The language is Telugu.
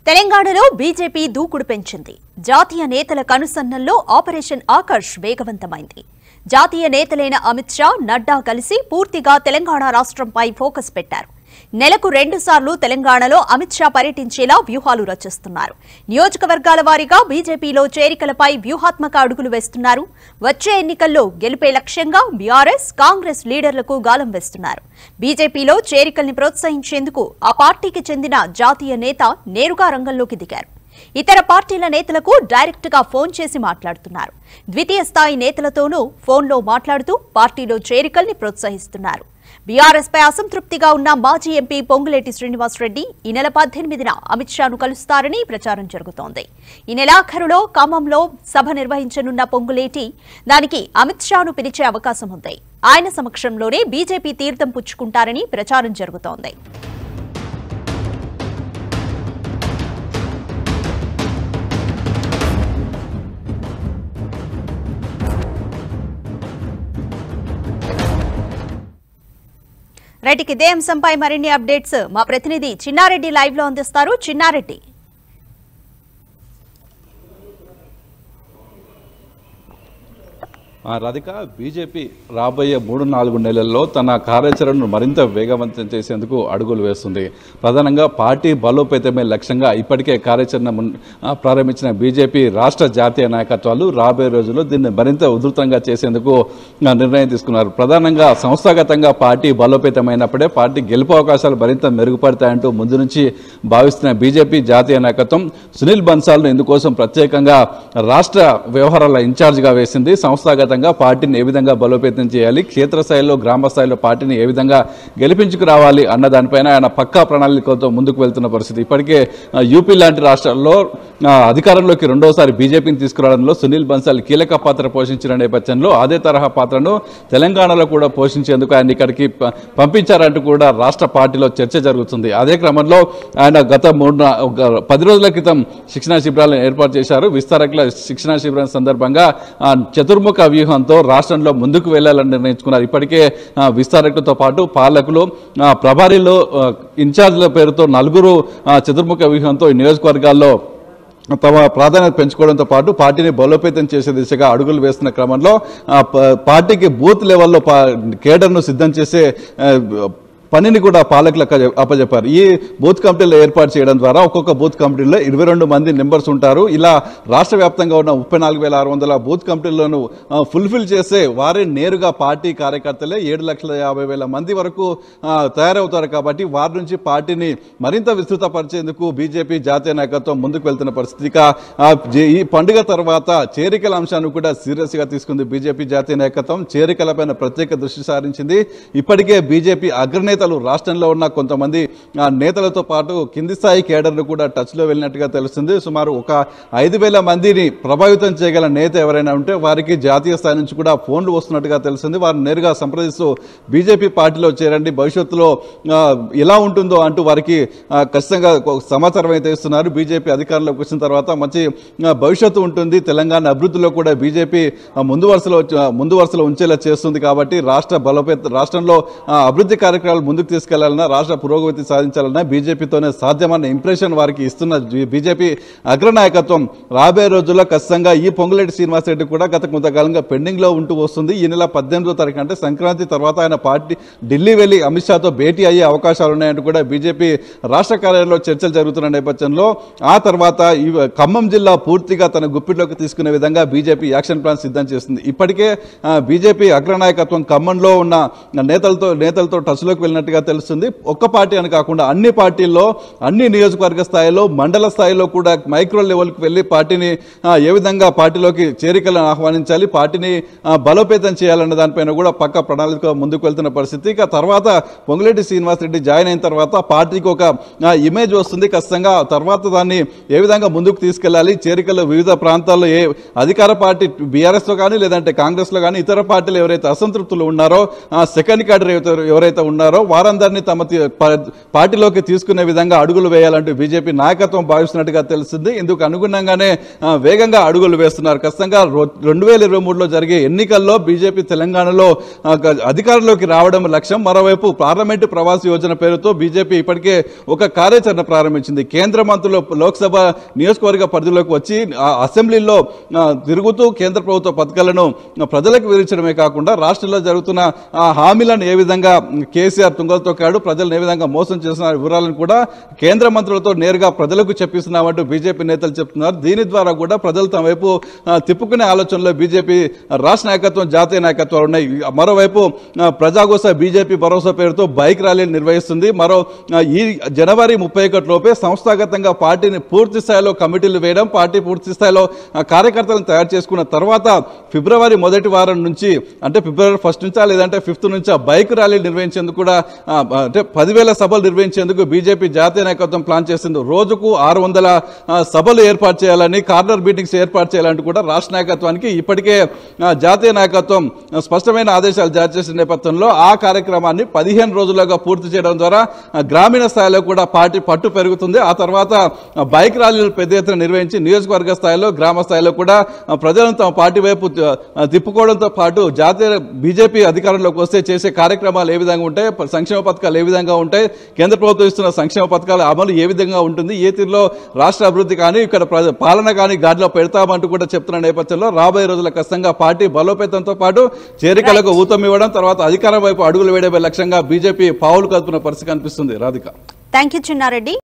తెలంగాణలో బీజేపీ దూకుడు పెంచింది జాతీయ నేతల కనుసన్నల్లో ఆపరేషన్ ఆకర్ష్ వేగవంతమైంది జాతీయ నేతలైన అమిత్ షా నడ్డా కలిసి పూర్తిగా తెలంగాణ రాష్ట్రంపై ఫోకస్ పెట్టారు నెలకు రెండు సార్లు తెలంగాణలో అమిత్ షా పర్యటించేలా వ్యూహాలు రచిస్తున్నారు నియోజకవర్గాల వారీగా బీజేపీలో చేరికలపై వ్యూహాత్మక అడుగులు వేస్తున్నారు వచ్చే ఎన్నికల్లో గెలిపే లక్ష్యంగా బీఆర్ఎస్ కాంగ్రెస్ లీడర్లకు గాలం వేస్తున్నారు బీజేపీలో చేరికల్ని ప్రోత్సహించేందుకు ఆ పార్టీకి చెందిన జాతీయ నేత నేరుగా రంగంలోకి దిగారు ఇతర పార్టీల నేతలకు డైరెక్ట్ గా ఫోన్ చేసి మాట్లాడుతున్నారు ద్వితీయ స్థాయి నేతలతోనూ ఫోన్లో మాట్లాడుతూ పార్టీలో చేరికల్ని ప్రోత్సహిస్తున్నారు బీఆర్ఎస్ పై అసంతృప్తిగా ఉన్న మాజీ ఎంపీ పొంగులేటి శ్రీనివాసరెడ్డి ఈ నెల పద్దెనిమిదిన అమిత్ షాను కలుస్తారని ప్రచారం జరుగుతోంది ఈ నెలాఖరులో ఖమ్మంలో సభ నిర్వహించనున్న పొంగులేటి దానికి అమిత్ షాను పిలిచే అవకాశం ఉంది ఆయన సమక్షంలోనే బీజేపీ తీర్థం పుచ్చుకుంటారని ప్రచారం జరుగుతోంది రైట్ ఇక ఇదే అంశంపై మరిన్ని అప్డేట్స్ మా ప్రతినిధి చిన్నారెడ్డి లైవ్ లో అందిస్తారు చిన్నారెడ్డి ఆ రాధిక బీజేపీ రాబోయే మూడు నాలుగు నెలల్లో తన కార్యాచరణను మరింత వేగవంతం చేసేందుకు అడుగులు వేస్తుంది ప్రధానంగా పార్టీ బలోపేతమే లక్ష్యంగా ఇప్పటికే కార్యాచరణ మున్- ఆ, ప్రారంభించిన బీజేపీ రాష్ట్ర జాతీయ నాయకత్వాలు రాబోయే రోజుల్లో దీన్ని మరింత ఉధృతంగా చేసేందుకు ఆ, నిర్ణయం తీసుకున్నారు ప్రధానంగా సంస్థాగతంగా పార్టీ బలోపేతమైనప్పుడే పార్టీ గెలుపు అవకాశాలు మరింత మెరుగుపడతాయంటూ ముందు నుంచి భావిస్తున్న బీజేపీ జాతీయ నాయకత్వం సునీల్ బన్సాల్ను ఇందుకోసం ప్రత్యేకంగా రాష్ట్ర వ్యవహారాల ఇన్ఛార్జిగా వేసింది సంస్థాగతంగా పార్టీని ఏ విధంగా బలోపేతం చేయాలి క్షేత్రస్థాయిలో గ్రామ స్థాయిలో పార్టీని ఏ విధంగా గెలిపించుకు రావాలి అన్న దానిపైన ఆయన పక్కా ప్రణాళికలతో ముందుకు వెళ్తున్న పరిస్థితి ఇప్పటికే ఆ, యూపీ లాంటి రాష్ట్రాల్లో ఆ, అధికారంలోకి రెండోసారి బీజేపీని తీసుకురావడంలో సునీల్ బన్సాల్ కీలక పాత్ర పోషించిన నేపథ్యంలో అదే తరహా పాత్రను తెలంగాణలో కూడా పోషించేందుకు ఆయన ఇక్కడికి ప- పంపించారంటూ కూడా రాష్ట్ర పార్టీలో చర్చ జరుగుతుంది అదే క్రమంలో ఆయన గత మూడు నా- ఒక పది రోజుల క్రితం శిక్షణా శిబిరాలను ఏర్పాటు చేశారు విస్తారకుల శిక్షణా శిబిరం సందర్భంగా ఆ, చతుర్ముఖ వ్యూహంతో రాష్ట్రంలో ముందుకు వెళ్లాలని నిర్ణయించుకున్నారు ఇప్పటికే ఆ, విస్తారకులతో పాటు పాలకులు ఆ, ప్రభారీలో ఆ, ఇన్ఛార్జ్ల పేరుతో నలుగురు ఆ, చతుర్ముఖ వ్యూహంతో ఈ నియోజకవర్గాల్లో తమ ప్రాధాన్యత పెంచుకోవడంతో పాటు పార్టీని బలోపేతం చేసే దిశగా అడుగులు వేస్తున్న క్రమంలో ఆ, ప- పార్టీకి బూత్ లెవెల్లో పా- కేడర్ను సిద్ధం చేసే ఆ, పనిని కూడా పాలకులకు అప్ప- అప్పచెప్పారు ఈ బూత్ కమిటీలు ఏర్పాటు చేయడం ద్వారా ఒక్కొక్క బూత్ కమిటీలో ఇరవై రెండు మంది మెంబర్స్ ఉంటారు ఇలా రాష్ట్ర వ్యాప్తంగా ఉన్న ముప్పై నాలుగు వేల ఆరు వందల బూత్ కమిటీలను ఆ, ఫుల్ఫిల్ చేసే వారే నేరుగా పార్టీ కార్యకర్తలే ఏడు లక్షల యాభై వేల మంది వరకు ఆ, తయారవుతారు కాబట్టి వారి నుంచి పార్టీని మరింత విస్తృతపరిచేందుకు బీజేపీ జాతీయ నాయకత్వం ముందుకు వెళ్తున్న పరిస్థితి ఇక ఆ, జే- ఈ పండుగ తర్వాత చేరికల అంశాన్ని కూడా సీరియస్ గా తీసుకుంది బీజేపీ జాతీయ నాయకత్వం చేరికలపైన ప్రత్యేక దృష్టి సారించింది ఇప్పటికే బీజేపీ అగ్రనేతలు రాష్ట్రంలో ఉన్న కొంతమంది ఆ, నేతలతో పాటు కింది స్థాయి కేడర్లు కూడా టచ్ లో వెళ్ళినట్టుగా తెలుస్తుంది సుమారు ఒక ఐదు వేల మందిని ప్రభావితం చేయగల నేత ఎవరైనా ఉంటే వారికి జాతీయ స్థాయి నుంచి కూడా ఫోన్లు వస్తున్నట్టుగా తెలుస్తుంది వారు నేరుగా సంప్రదిస్తూ బీజేపీ పార్టీలో చేరండి భవిష్యత్తులో ఆ, ఎలా ఉంటుందో అంటూ వారికి ఆ, ఖచ్చితంగా ఒక సమాచారం అయితే ఇస్తున్నారు బీజేపీ అధికారంలోకి వచ్చిన తర్వాత మంచి ఆ, భవిష్యత్తు ఉంటుంది తెలంగాణ అభివృద్ధిలో కూడా బీజేపీ ఆ, ముందు వరుసలో వచ్చి- ఆ, ముందు వరుసలో ఉంచేలా చేస్తుంది కాబట్టి రాష్ట్ర బలోపేత రాష్ట్రంలో ఆ, అభివృద్ధి కార్యక్రమాలు ముందుకు తీసుకెళ్లాలన్నా రాష్ట్ర పురోగతి సాధించాలన్నా బీజేపీతోనే సాధ్యమన్న ఇంప్రెషన్ వారికి ఇస్తున్న జీ- బీజేపీ అగ్రనాయకత్వం రాబోయే రోజుల్లో ఖచ్చితంగా ఈ పొంగులేటి శ్రీనివాసరెడ్డి కూడా గత కొంతకాలంగా పెండింగ్ లో ఉంటూ వస్తుంది ఈ నెల పద్దెనిమిదో తారీఖు అంటే సంక్రాంతి తర్వాత ఆయన పార్టీ ఢిల్లీ వెళ్లి అమిత్ షాతో భేటీ అయ్యే అవకాశాలు ఉన్నాయంటూ కూడా బీజేపీ రాష్ట్ర కార్యాలయంలో చర్చలు జరుగుతున్న నేపథ్యంలో ఆ తర్వాత ఈ ఖమ్మం జిల్లా పూర్తిగా తన గుప్పిట్లోకి తీసుకునే విధంగా బీజేపీ యాక్షన్ ప్లాన్ సిద్ధం చేస్తుంది ఇప్పటికే ఆ, బీజేపీ అగ్రనాయకత్వం ఖమ్మంలో ఉన్న నేతలతో నేతలతో టచ్లోకి వెళ్ళినట్టుగా తెలుస్తుంది ఒక్క పార్టీ అని కాకుండా అన్ని పార్టీల్లో అన్ని నియోజకవర్గ స్థాయిలో మండల స్థాయిలో కూడా మైక్రో లెవెల్కి వెళ్ళి పార్టీని ఆ, ఏ విధంగా పార్టీలోకి చేరికలను ఆహ్వానించాలి పార్టీని ఆ, బలోపేతం చేయాలన్న దానిపైన కూడా పక్క ప్రణాళిక ముందుకు వెళ్తున్న పరిస్థితి ఇక తర్వాత పొంగులేటి శ్రీనివాసరెడ్డి జాయిన్ అయిన తర్వాత పార్టీకి ఒక ఆ, ఇమేజ్ వస్తుంది ఖచ్చితంగా ఆ తర్వాత దాన్ని ఏ విధంగా ముందుకు తీసుకెళ్లాలి చేరికలు వివిధ ప్రాంతాల్లో ఏ అధికార పార్టీ బీఆర్ఎస్ లో కానీ లేదంటే కాంగ్రెస్ లో కానీ ఇతర పార్టీలు ఎవరైతే అసంతృప్తులు ఉన్నారో ఆ సెకండ్ క్యాడర్ ఎవరైతే ఎవరైతే ఉన్నారో వారందరినీ తమ తి- ప- పార్టీలోకి తీసుకునే విధంగా అడుగులు వేయాలంటూ బీజేపీ నాయకత్వం భావిస్తున్నట్టుగా తెలిసింది ఇందుకు అనుగుణంగానే ఆ, వేగంగా అడుగులు వేస్తున్నారు ఖచ్చితంగా రో- రెండు వేల ఇరవై మూడులో జరిగే ఎన్నికల్లో బీజేపీ తెలంగాణలో ఆ, గ- అధికారంలోకి రావడం లక్ష్యం మరోవైపు పార్లమెంటు ప్రవాస యోజన పేరుతో బీజేపీ ఇప్పటికే ఒక కార్యాచరణ ప్రారంభించింది కేంద్ర మంత్రులు లోక్సభ నియోజకవర్గ పరిధిలోకి వచ్చి ఆ అసెంబ్లీలో ఆ, తిరుగుతూ కేంద్ర ప్రభుత్వ పథకాలను ప్రజలకు వివరించడమే కాకుండా రాష్ట్రంలో జరుగుతున్న ఆ హామీలను ఏ విధంగా కేసీఆర్ తుంగలు తొక్కాడు ప్రజలను ఏ విధంగా మోసం చేసిన వివరాలను కూడా కేంద్ర మంత్రులతో నేరుగా ప్రజలకు చెప్పిస్తున్నామంటూ బీజేపీ నేతలు చెప్తున్నారు దీని ద్వారా కూడా ప్రజలు తమ వైపు ఆ, తిప్పుకునే ఆలోచనలో బీజేపీ రాష్ట్ర నాయకత్వం జాతీయ నాయకత్వాలు ఉన్నాయి మరోవైపు ఆ, ప్రజాగోస బీజేపీ భరోసా పేరుతో బైక్ ర్యాలీలు నిర్వహిస్తుంది మరో ఆ, ఈ జనవరి ముప్పై ఒకటి లోపే సంస్థాగతంగా పార్టీని పూర్తి స్థాయిలో కమిటీలు వేయడం పార్టీ పూర్తి స్థాయిలో ఆ, కార్యకర్తలను తయారు చేసుకున్న తర్వాత ఫిబ్రవరి మొదటి వారం నుంచి అంటే ఫిబ్రవరి ఫస్ట్ నుంచా లేదంటే ఫిఫ్త్ నుంచా బైక్ ర్యాలీలు నిర్వహించేందుకు కూడా ఆ, అంటే పదివేల సభలు నిర్వహించేందుకు బీజేపీ జాతీయ నాయకత్వం ప్లాన్ చేసింది రోజుకు ఆరు వందల ఆ, సభలు ఏర్పాటు చేయాలని కార్నర్ మీటింగ్స్ ఏర్పాటు చేయాలంటూ కూడా రాష్ట్ర నాయకత్వానికి ఇప్పటికే ఆ, జాతీయ నాయకత్వం ఆ, స్పష్టమైన ఆదేశాలు జారీ చేసిన నేపథ్యంలో ఆ కార్యక్రమాన్ని పదిహేను రోజులుగా పూర్తి చేయడం ద్వారా ఆ, గ్రామీణ స్థాయిలో కూడా పార్టీ పట్టు పెరుగుతుంది ఆ తర్వాత ఆ, బైక్ ర్యాలీలు పెద్ద ఎత్తున నిర్వహించి నియోజకవర్గ స్థాయిలో గ్రామ స్థాయిలో కూడా ఆ, ప్రజలను తమ పార్టీ వైపు ఆ, తిప్పుకోవడంతో పాటు జాతీయ బీజేపీ అధికారంలోకి వస్తే చేసే కార్యక్రమాలు ఏ విధంగా ఉంటాయి ప- సంక్షేమ పథకాలు ఏ విధంగా ఉంటాయి కేంద్ర ప్రభుత్వం ఇస్తున్న సంక్షేమ పథకాల అమలు ఏ విధంగా ఉంటుంది ఏ తీరులో రాష్ట్ర అభివృద్ధి కానీ ఇక్కడ ప్రజ- పాలన కానీ గాడిలో పెడతామంటూ కూడా చెప్తున్న నేపథ్యంలో రాబోయే రోజుల ఖచ్చితంగా పార్టీ బలోపేతంతో పాటు చేరికలకు ఊతం ఇవ్వడం తర్వాత అధికారం వైపు అడుగులు వేయడమే లక్ష్యంగా బీజేపీ పావులు కదుపున్న పరిస్థితి కనిపిస్తుంది రాధిక థ్యాంక్ యూ చిన్నారెడ్డి